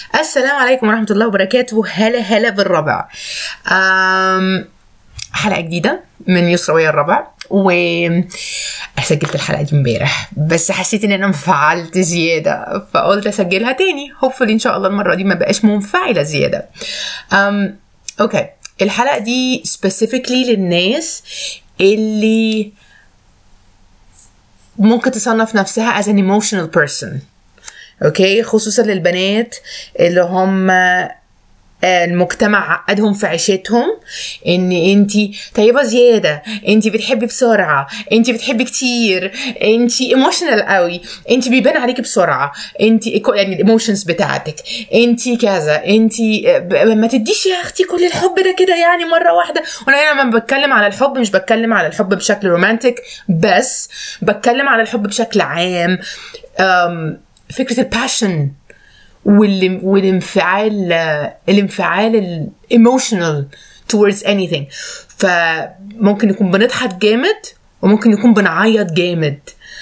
السلام عليكم ورحمة الله وبركاته هلا هلا بالربع أم حلقة جديدة من يسرا ويا الربع و سجلت الحلقة دي امبارح بس حسيت ان انا انفعلت زيادة فقلت اسجلها تاني هوبفully ان شاء الله المرة دي ما بقاش منفعلة زيادة أم اوكي الحلقة دي specifically للناس اللي ممكن تصنف نفسها as an emotional person اوكي خصوصا للبنات اللي هم المجتمع عقدهم في عيشتهم ان انت طيبه زياده انت بتحبي بسرعه انت بتحبي كتير انت ايموشنال قوي انت بيبان عليكي بسرعه انت يعني الايموشنز بتاعتك انت كذا انت ما تديش يا اختي كل الحب ده كده يعني مره واحده وانا هنا لما بتكلم على الحب مش بتكلم على الحب بشكل رومانتك بس بتكلم على الحب بشكل عام فكره الباشن والانفعال الانفعال الايموشنال towards anything فممكن نكون بنضحك جامد وممكن نكون بنعيط جامد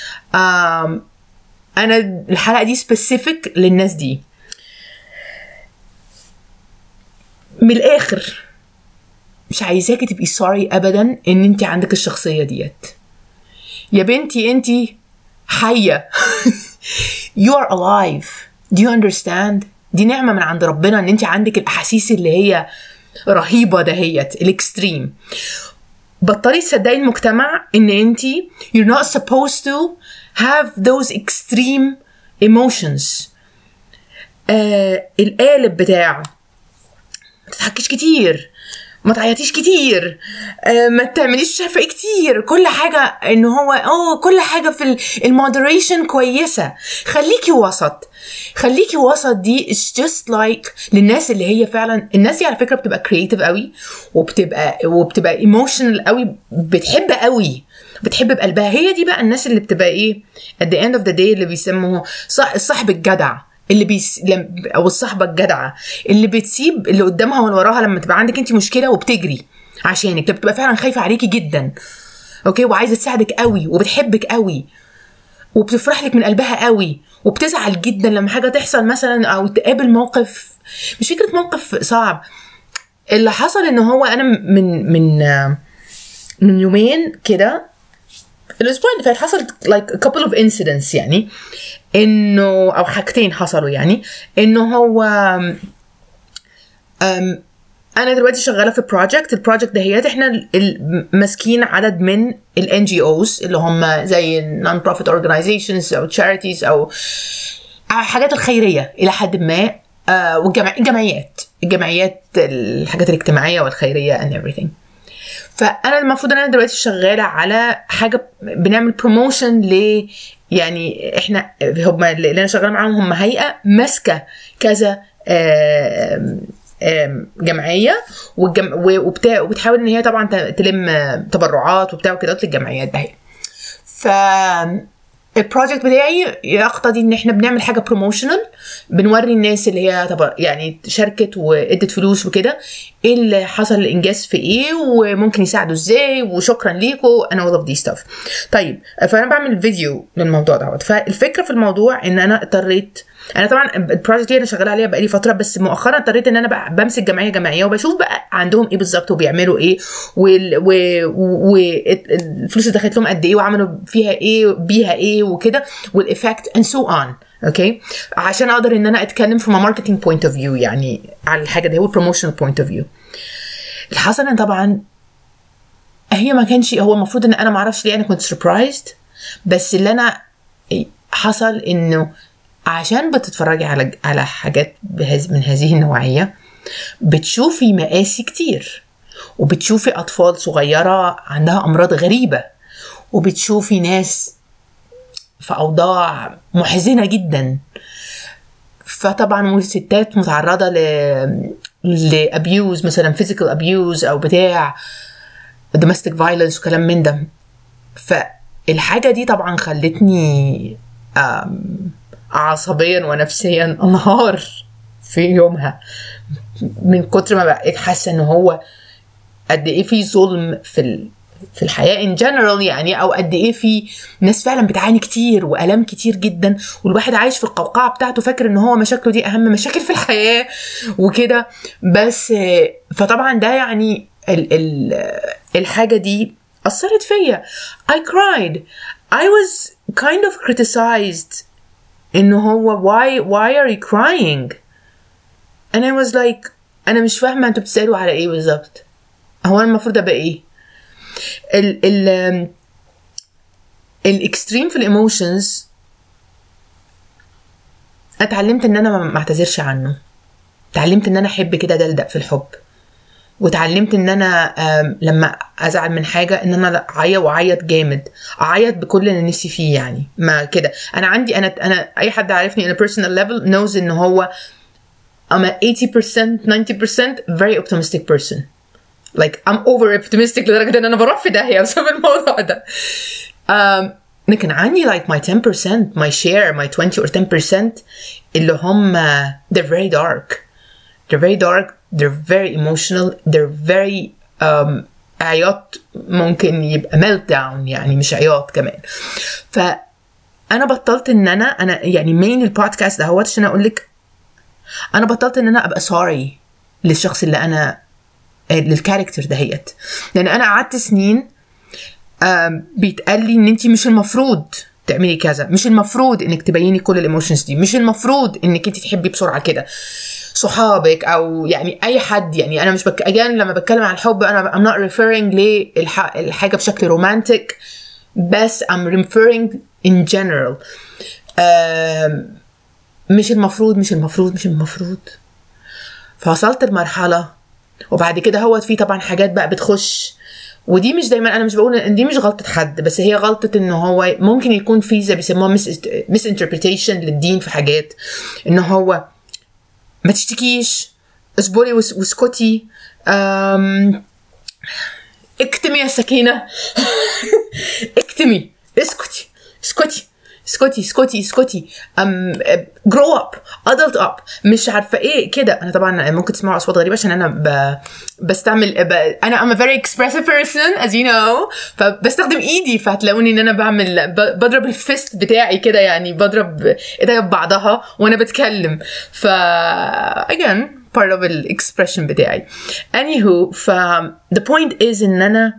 انا الحلقه دي سبيسيفيك للناس دي من الاخر مش عايزاكي تبقي سوري ابدا ان انت عندك الشخصيه ديت يا بنتي انت حيه you are alive do you understand دي نعمة من عند ربنا ان انت عندك الاحاسيس اللي هي رهيبة دهيت الاكستريم بطلي تصدقي المجتمع ان انت you're not supposed to have those extreme emotions آه القالب بتاع ما تضحكيش كتير ما تعيطيش كتير آه ما تعمليش شفق كتير كل حاجة ان هو اوه كل حاجة في المودريشن كويسة خليكي وسط خليكي وسط دي it's just like للناس اللي هي فعلا الناس دي على فكرة بتبقى كرييتيف قوي وبتبقى وبتبقى ايموشنال قوي بتحب قوي بتحب بقلبها هي دي بقى الناس اللي بتبقى ايه at the end of the day اللي بيسموه صاحب الجدع اللي بيس... لم... او الصحبه الجدعه اللي بتسيب اللي قدامها واللي وراها لما تبقى عندك انت مشكله وبتجري عشانك بتبقى فعلا خايفه عليكي جدا اوكي وعايزه تساعدك قوي وبتحبك قوي وبتفرح لك من قلبها قوي وبتزعل جدا لما حاجه تحصل مثلا او تقابل موقف مش فكره موقف صعب اللي حصل ان هو انا من من من يومين كده الاسبوع اللي فات حصل like a couple of incidents يعني انه او حاجتين حصلوا يعني انه هو أم انا دلوقتي شغاله في بروجكت البروجكت دهيت احنا ماسكين عدد من الان جي اوز اللي هم زي نون بروفيت اورجانيزيشنز او تشاريتيز او حاجات الخيريه الى حد ما آه والجمعيات الجمعيات الحاجات الاجتماعيه والخيريه and everything فانا المفروض ان انا دلوقتي شغاله على حاجه بنعمل بروموشن ل يعني احنا هم اللي انا شغاله معاهم هم هيئه ماسكه كذا آم آم جمعيه والجم... وبتاع وبتحاول ان هي طبعا تلم تبرعات وبتاع وكده للجمعيات ده ف البروجكت بتاعي يقتضي ان احنا بنعمل حاجه بروموشنال بنوري الناس اللي هي طب يعني شاركت وادت فلوس وكده ايه اللي حصل الانجاز في ايه وممكن يساعدوا ازاي وشكرا ليكوا انا all of these stuff طيب فانا بعمل فيديو للموضوع دوت فالفكره في الموضوع ان انا اضطريت انا طبعا البروجكت دي انا شغاله عليها بقالي فتره بس مؤخرا اضطريت ان انا بمسك جمعيه جمعيه وبشوف بقى عندهم ايه بالظبط وبيعملوا ايه والفلوس اللي دخلت لهم قد ايه وعملوا فيها ايه بيها ايه وكده والايفكت اند سو اون اوكي عشان اقدر ان انا اتكلم from a marketing point of view يعني على الحاجه دي والبروموشنال بوينت اوف فيو اللي حصل ان طبعا هي ما كانش هو المفروض ان انا ما اعرفش ليه انا كنت سربرايزد بس اللي انا حصل انه عشان بتتفرجي على على حاجات من هذه النوعيه بتشوفي مقاسي كتير وبتشوفي اطفال صغيره عندها امراض غريبه وبتشوفي ناس في اوضاع محزنه جدا فطبعا والستات متعرضه ل لابيوز مثلا فيزيكال ابيوز او بتاع domestic violence وكلام من ده فالحاجه دي طبعا خلتني عصبيا ونفسيا انهار في يومها من كتر ما بقيت حاسه ان هو قد ايه في ظلم في ال... في الحياه ان جنرال يعني او قد ايه في ناس فعلا بتعاني كتير والام كتير جدا والواحد عايش في القوقعه بتاعته فاكر ان هو مشاكله دي اهم مشاكل في الحياه وكده بس فطبعا ده يعني ال ال الحاجه دي اثرت فيا I cried I was kind of criticized انه هو why why are you crying and I was like انا مش فاهمه انتوا بتسالوا على ايه بالظبط هو انا المفروض ابقى ايه ال ال الاكستريم في الايموشنز اتعلمت ان انا ما اعتذرش عنه اتعلمت ان انا احب كده دلدق في الحب واتعلمت ان انا لما ازعل من حاجه ان انا اعيط واعيط جامد اعيط بكل اللي نفسي فيه يعني ما كده انا عندي انا انا اي حد عارفني in a personal level knows ان هو I'm a 80% 90% very optimistic person like I'm over optimistic لدرجه ان انا بروح في داهيه بسبب الموضوع ده um, لكن عندي like my 10% my share my 20 or 10% اللي هم they're very dark they're very dark they're very emotional they're very um, عياط ممكن يبقى ميلت داون يعني مش عياط كمان فانا بطلت ان انا انا يعني مين البودكاست دهوت عشان اقول لك انا بطلت ان انا ابقى سوري للشخص اللي انا للكاركتر دهيت لان انا قعدت سنين بيتقال لي ان انت مش المفروض تعملي كذا مش المفروض انك تبيني كل الايموشنز دي مش المفروض انك انت تحبي بسرعه كده صحابك او يعني اي حد يعني انا مش بك... اجان لما بتكلم عن الحب انا I'm not referring للحاجه بشكل رومانتك بس I'm referring in general مش المفروض مش المفروض مش المفروض فوصلت لمرحله وبعد كده هو في طبعا حاجات بقى بتخش ودي مش دايما انا مش بقول ان دي مش غلطه حد بس هي غلطه ان هو ممكن يكون في زي بيسموها مس انتربريتيشن للدين في حاجات ان هو ما تشتكيش اصبري واسكتي اكتمي يا سكينه اكتمي اسكتي اسكتي اسكتي اسكتي اسكتي ام جرو اب ادلت اب مش عارفه ايه كده انا طبعا ممكن تسمعوا اصوات غريبه عشان انا ب... بستعمل ب... انا I'm a very expressive person as you know فبستخدم ايدي فهتلاقوني ان انا بعمل ب... بضرب الفيست بتاعي كده يعني بضرب ايديا ببعضها وانا بتكلم ف again part of الاكسبريشن بتاعي anywho ف the point is ان انا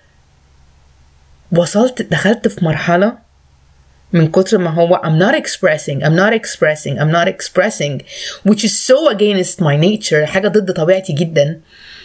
وصلت دخلت في مرحله من كتر ما هو I'm not expressing I'm not expressing I'm not expressing which is so against my nature حاجة ضد طبيعتي جدا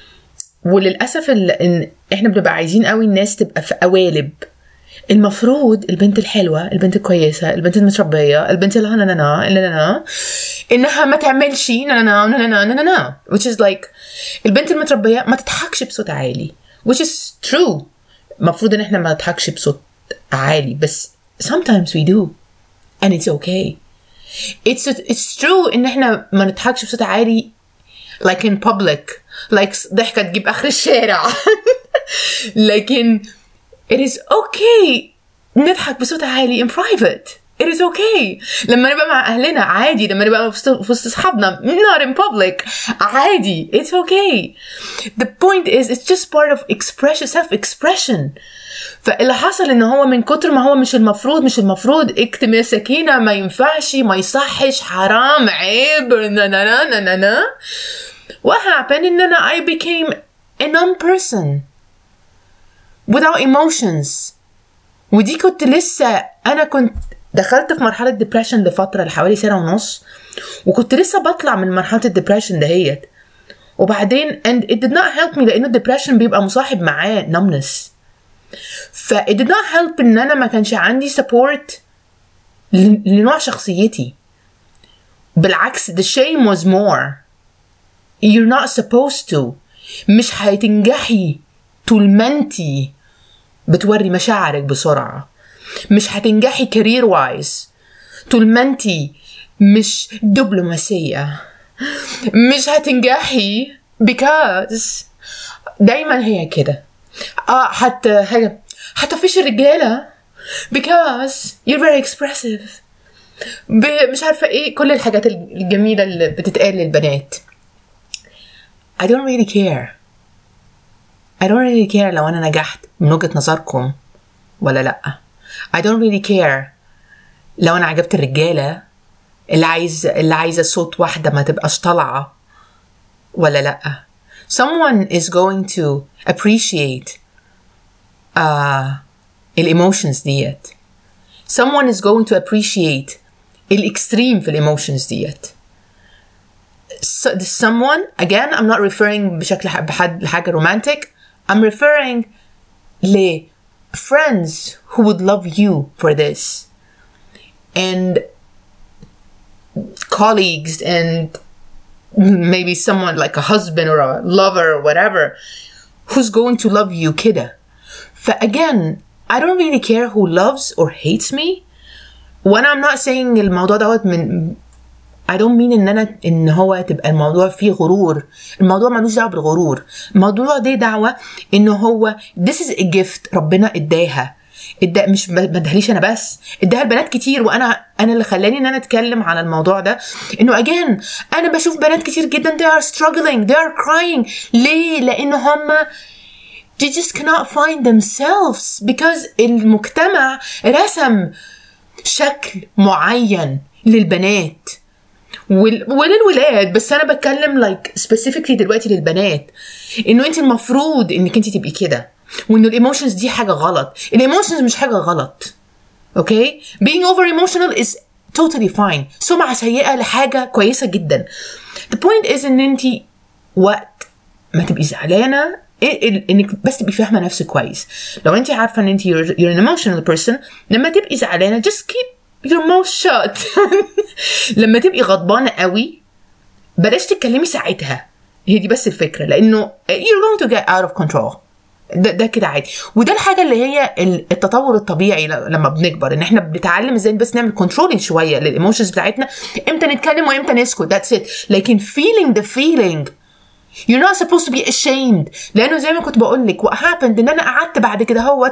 وللأسف إن إحنا بنبقى عايزين قوي الناس تبقى في قوالب المفروض البنت الحلوة البنت الكويسة البنت المتربية البنت اللي نا نا نا نا نا إنها ما تعملش نا نا نا نا نا نا which is like البنت المتربية ما تضحكش بصوت عالي which is true المفروض إن إحنا ما نضحكش بصوت عالي بس sometimes we do and it's okay it's it's true ان احنا ما نضحكش بصوت عالي like in public like ضحكة تجيب اخر الشارع لكن it is okay نضحك بصوت عالي in private it is okay لما نبقى مع اهلنا عادي لما نبقى في وسط اصحابنا not in public عادي it's okay the point is it's just part of expression self expression فاللي حصل ان هو من كتر ما هو مش المفروض مش المفروض اكتم يا سكينه ما ينفعش ما يصحش حرام عيب نا نا نا نا نا what happened ان انا I became a non-person without emotions ودي كنت لسه انا كنت دخلت في مرحله ديبريشن لفتره لحوالي سنه ونص وكنت لسه بطلع من مرحله الديبريشن دهيت وبعدين and it did not help me لان الديبريشن بيبقى مصاحب معاه numbness ف it did not help ان انا ما كانش عندي support لنوع شخصيتي بالعكس the shame was more you're not supposed to مش هتنجحي طول ما انتي بتوري مشاعرك بسرعة مش هتنجحي كارير وايز طول ما انتي مش دبلوماسية مش هتنجحي because دايما هي كده اه حتى حاجة حتى فيش الرجالة because you're very expressive مش عارفة ايه كل الحاجات الجميلة اللي بتتقال للبنات I don't really care I don't really care لو أنا نجحت من وجهة نظركم ولا لأ I don't really care لو أنا عجبت الرجالة اللي عايز اللي عايزة صوت واحدة ما تبقاش طالعة ولا لأ someone is going to appreciate uh, الايموشنز ديت someone is going to appreciate الاكستريم في الايموشنز ديت so, this someone again I'm not referring بشكل ح- بحد لحاجة romantic I'm referring ل friends who would love you for this and colleagues and maybe someone like a husband or a lover or whatever who's going to love you كده ف again I don't really care who loves or hates me وانا I'm not saying الموضوع دوت من I don't mean ان انا ان هو تبقى الموضوع فيه غرور الموضوع ملوش دعوه بالغرور الموضوع ده دعوه ان هو this is a gift ربنا اداها ادى مش ما ادهاليش انا بس اداها لبنات كتير وانا انا اللي خلاني ان انا اتكلم على الموضوع ده انه again انا بشوف بنات كتير جدا they are struggling they are crying ليه لان هم they just cannot find themselves because المجتمع رسم شكل معين للبنات وال... وللولاد بس انا بتكلم لايك like specifically دلوقتي للبنات انه انت المفروض انك انت تبقي كده وانه الايموشنز دي حاجه غلط الايموشنز مش حاجه غلط اوكي okay? being over emotional is totally fine سمعه سيئه لحاجه كويسه جدا the point is ان انت وقت ما تبقي زعلانه انك بس تبقي فاهمه نفسك كويس لو انت عارفه ان انت you're, you're an emotional person لما تبقي زعلانه just keep your mouth shut لما تبقي غضبانه قوي بلاش تتكلمي ساعتها هي دي بس الفكره لانه you're going to get out of control ده, ده كده عادي وده الحاجه اللي هي التطور الطبيعي لما بنكبر ان احنا بنتعلم ازاي بس نعمل كنترولينج شويه للايموشنز بتاعتنا امتى نتكلم وامتى نسكت ذاتس ات لكن feeling the feeling You're not supposed to be ashamed لأنه زي ما كنت بقول لك what happened إن أنا قعدت بعد كده هوت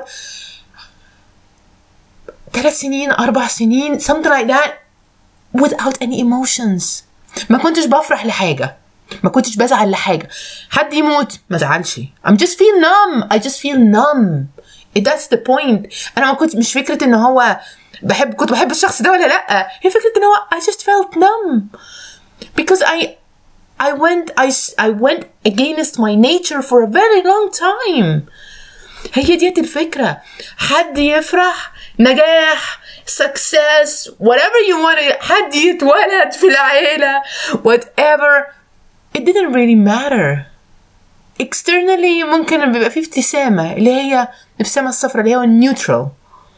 ثلاث سنين أربع سنين something like that without any emotions ما كنتش بفرح لحاجة ما كنتش بزعل لحاجة حد يموت ما زعلش I'm just feel numb I just feel numb that's the point أنا ما كنت مش فكرة إن هو بحب كنت بحب الشخص ده ولا لأ هي فكرة إن هو I just felt numb because I I went I, I went against my nature for a very long time هي ديت الفكرة حد يفرح نجاح success whatever you want حد يتولد في العيلة whatever it didn't really matter externally ممكن بيبقى فيه ابتسامة اللي هي الابتسامة الصفراء اللي هو neutral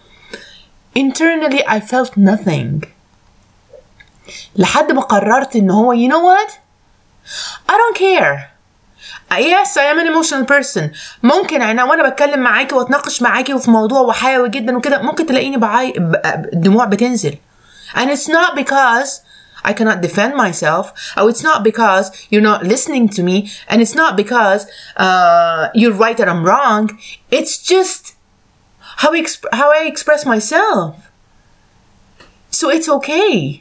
internally I felt nothing لحد ما قررت ان هو you know what I don't care yes I am an emotional person ممكن انا وانا بتكلم معاكي واتناقش معاكي وفي موضوع وحيوي جدا وكده ممكن تلاقيني بعي الدموع بتنزل and it's not because I cannot defend myself or it's not because you're not listening to me and it's not because uh, you're right or I'm wrong it's just how I, exp- how I express myself so it's okay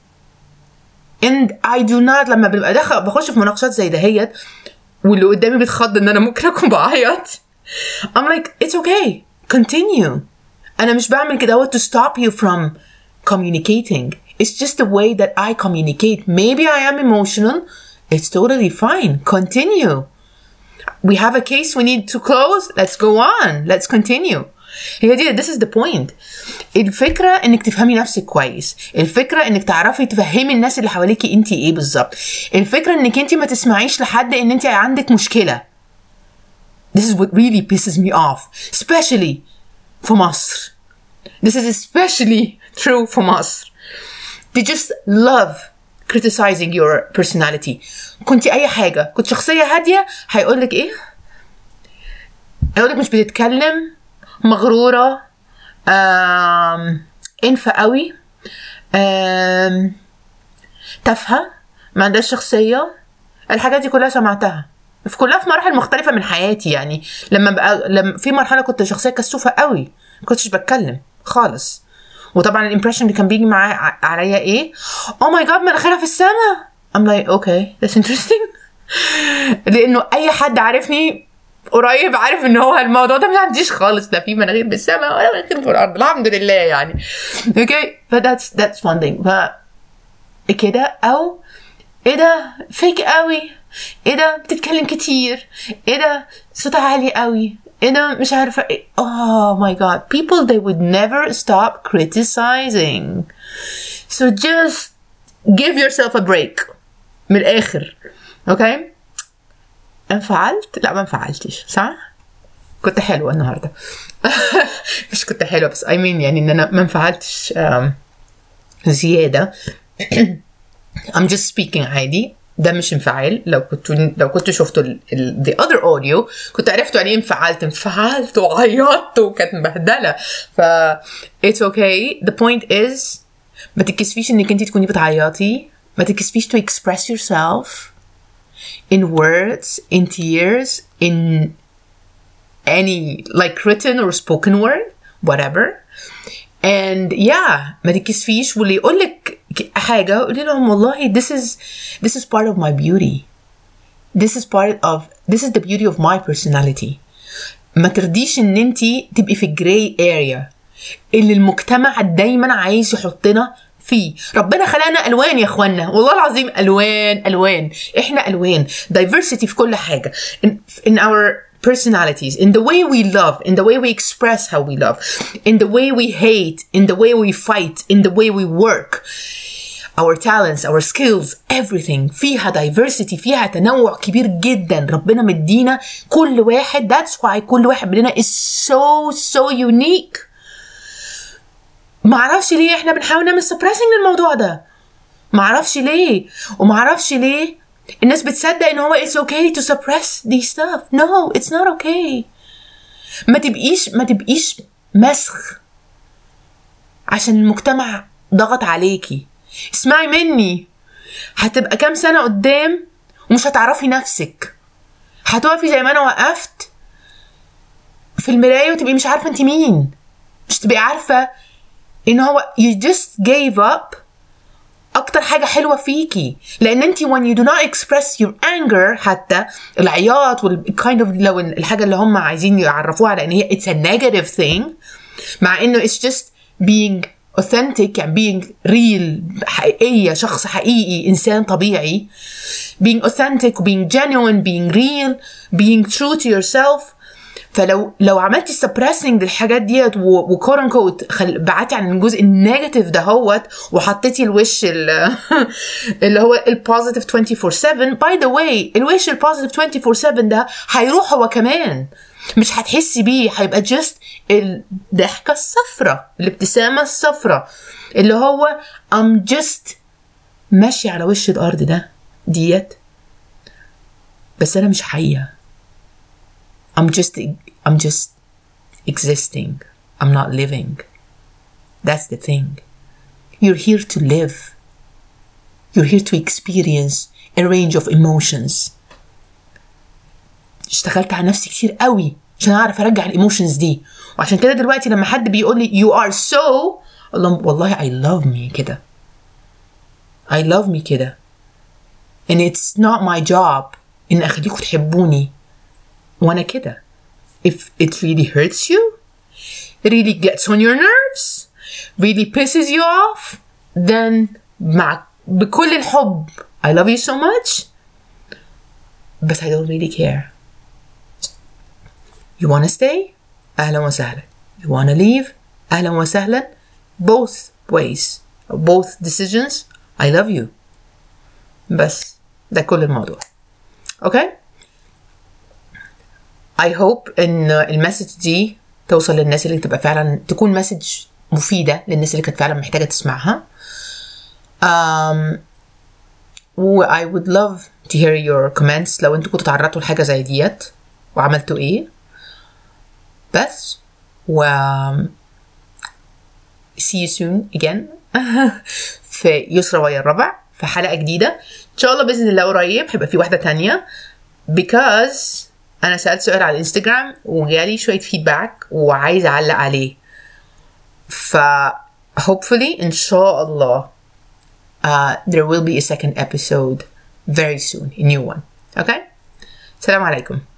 and I do not لما ببقى داخل بخش في مناقشات زي دهيت واللي قدامي بيتخض ان انا ممكن اكون بعيط I'm like it's okay continue انا مش بعمل كده to stop you from communicating it's just the way that I communicate maybe I am emotional it's totally fine continue we have a case we need to close let's go on let's continue هي دي this is the point الفكرة انك تفهمي نفسك كويس الفكرة انك تعرفي تفهمي الناس اللي حواليكي انت ايه بالظبط الفكرة انك انت ما تسمعيش لحد ان انت عندك مشكلة this is what really pisses me off especially في مصر this is especially true في مصر they just love criticizing your personality كنت اي حاجة كنت شخصية هادية هيقولك ايه هيقولك مش بتتكلم مغرورة آم انفة قوي آم تافهة ما عندهاش شخصية الحاجات دي كلها سمعتها في كلها في مراحل مختلفة من حياتي يعني لما بقى لما في مرحلة كنت شخصية كسوفة قوي ما كنتش بتكلم خالص وطبعا الامبريشن اللي كان بيجي معايا عليا ايه او ماي جاد مناخيرها في السما I'm like okay that's interesting لانه اي حد عارفني قريب عارف ان هو الموضوع ده ما عنديش خالص لا في مناخير بالسماء ولا مناخير في الارض الحمد لله يعني اوكي فذاتس ذاتس وان ثينج ف كده او ايه ده فيك قوي ايه ده بتتكلم كتير ايه ده صوتها عالي قوي ايه ده مش عارفه ايه oh my god people they would never stop criticizing so just give yourself a break من الاخر اوكي انفعلت لا ما انفعلتش صح كنت حلوه النهارده مش كنت حلوه بس اي I mean يعني ان انا ما انفعلتش um, زياده I'm just speaking عادي ده مش انفعال لو كنتوا لو كنتوا شفتوا ال, ال, the other audio كنت عرفتوا يعني ايه انفعلت انفعلت وعيطت وكانت مبهدله ف it's okay the point is ما تتكسفيش انك انت تكوني بتعيطي ما تتكسفيش to express yourself in words in tears in any like written or spoken word whatever and yeah ما تتكسفيش واللي يقول لك حاجه قولي لهم والله this is this is part of my beauty this is part of this is the beauty of my personality ما ترضيش ان انت تبقي في الجراي اريا اللي المجتمع دايما عايز يحطنا فيه ربنا خلقنا الوان يا اخوانا والله العظيم الوان الوان احنا الوان diversity في كل حاجه in, in our personalities, in the way we love, in the way we express how we love, in the way we hate, in the way we fight, in the way we work. Our talents, our skills, everything فيها diversity فيها تنوع كبير جدا ربنا مدينا كل واحد that's why كل واحد مننا is so so unique معرفش ليه احنا بنحاول نعمل suppressing للموضوع ده معرفش ليه ومعرفش ليه الناس بتصدق ان هو it's okay to suppress these stuff no it's not okay ما تبقيش ما تبقيش مسخ عشان المجتمع ضغط عليكي اسمعي مني هتبقى كام سنة قدام ومش هتعرفي نفسك هتقفي زي ما انا وقفت في المراية وتبقي مش عارفة انت مين مش تبقي عارفة ان هو you just gave up اكتر حاجه حلوه فيكي لان انت when you do not express your anger حتى العياط وال kind of لو الحاجه اللي هم عايزين يعرفوها لان هي it's a negative thing مع انه it's just being authentic يعني being real حقيقيه شخص حقيقي انسان طبيعي being authentic being genuine being real being true to yourself فلو لو عملتي سبريسنج للحاجات ديت وكور ان كوت بعتي عن الجزء النيجاتيف دهوت وحطيتي الوش اللي هو البوزيتيف 24 7 باي ذا واي الوش البوزيتيف 24 7 ده هيروح هو كمان مش هتحسي بيه هيبقى جست الضحكه الصفراء الابتسامه الصفراء اللي هو I'm just ماشي على وش الارض ده ديت بس انا مش حيه I'm just I'm just existing. I'm not living. That's the thing. You're here to live. You're here to experience a range of emotions. اشتغلت على نفسي كتير قوي عشان اعرف ارجع الايموشنز دي وعشان كده دلوقتي لما حد بيقول لي you are so والله I love me كده I love me كده and it's not my job ان اخليكم تحبوني وانا كده if it really hurts you really gets on your nerves really pisses you off then مع بكل الحب I love you so much but I don't really care you wanna stay أهلا وسهلا you wanna leave أهلا وسهلا both ways both decisions I love you بس ده كل الموضوع اوكي okay? I hope ان المسج دي توصل للناس اللي تبقى فعلا تكون مسج مفيدة للناس اللي كانت فعلا محتاجة تسمعها um, و I would love to hear your comments لو انتوا كنتوا تعرضتوا لحاجة زي ديت وعملتوا ايه بس و see you soon again في يسرى ويا الربع في حلقة جديدة ان شاء الله بإذن الله قريب هيبقى في واحدة تانية because انا سالت سؤال على الانستجرام وجالي شويه فيدباك وعايزه اعلق عليه ف hopefully ان شاء الله uh, there will be a second episode very soon a new one okay السلام عليكم